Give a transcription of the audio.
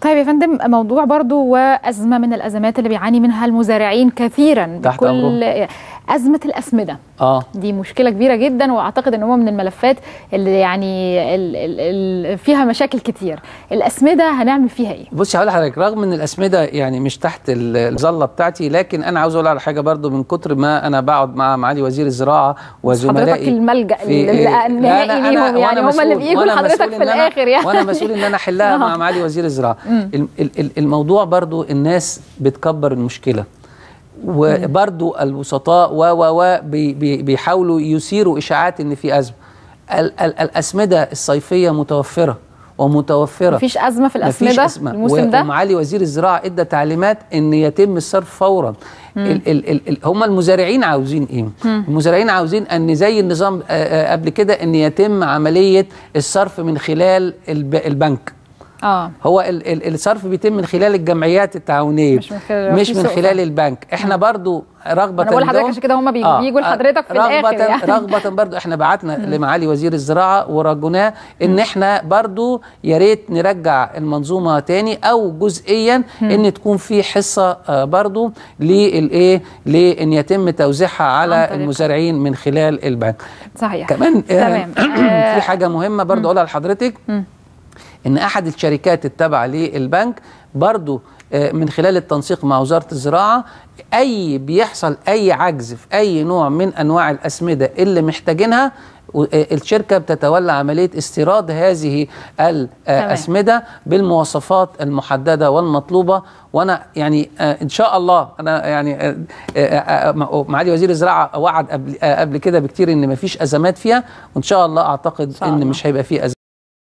طيب يا فندم موضوع برضو وازمه من الازمات اللي بيعاني منها المزارعين كثيرا تحت بكل ازمه الاسمده اه دي مشكله كبيره جدا واعتقد ان هو من الملفات اللي يعني ال ال ال فيها مشاكل كتير الاسمده هنعمل فيها ايه بصي هقول لحضرتك رغم ان الاسمده يعني مش تحت ال- الظله بتاعتي لكن انا عاوز اقول على حاجه برضو من كتر ما انا بقعد مع معالي وزير الزراعه وزملائي حضرتك الملجا في- ال- لا، النهائي أنا- أنا- ليهم يعني وأنا هم اللي مسؤول- بيجوا وأنا لحضرتك مسؤول في إن أنا- الاخر يعني وانا مسؤول ان انا احلها مع معالي وزير الزراعه ال- ال- ال- الموضوع برضو الناس بتكبر المشكله وبرضو الوسطاء و و و بي- بي- بيحاولوا يثيروا اشاعات ان في ازمه ال- ال- الاسمده الصيفيه متوفره ومتوفره مفيش ازمه في مفيش الاسمده أزمة. الموسم و- ده ومعالي وزير الزراعه ادى تعليمات ان يتم الصرف فورا ال ال ال ال هم المزارعين عاوزين ايه المزارعين عاوزين ان زي النظام آه، آه، قبل كده ان يتم عمليه الصرف من خلال الب البنك اه هو ال ال الصرف بيتم من خلال الجمعيات التعاونيه مش من خلال- مش في من سوق خلال فعلا. البنك احنا برضو رغبه أنا بقول لحضرتك لهم- عشان كده هم بيجوا- بيجوا لحضرتك في رغبة الآخر يعني. رغبه برضو احنا بعتنا لمعالي وزير الزراعه ورجوناه ان احنا برضو يا ريت نرجع المنظومه تاني او جزئيا ان تكون في حصه آه، برضو للايه لان يتم توزيعها عن على طريق- المزارعين من خلال البنك صحيح كمان آه، تمام. آه، في حاجه مهمه برضو اقولها لحضرتك ان احد الشركات التابعه للبنك برضو آه، من خلال التنسيق مع وزاره الزراعه اي بيحصل اي عجز في اي نوع من انواع الاسمده اللي محتاجينها و- آه، الشركه بتتولى عمليه استيراد هذه الاسمده بالمواصفات المحدده والمطلوبه وانا يعني آه، ان شاء الله انا يعني آه، آه، آه، معالي وزير الزراعه وعد قبل آه، قبل كده بكتير ان مفيش ازمات فيها وان شاء الله اعتقد شاء ان الله. مش هيبقى فيه ازمات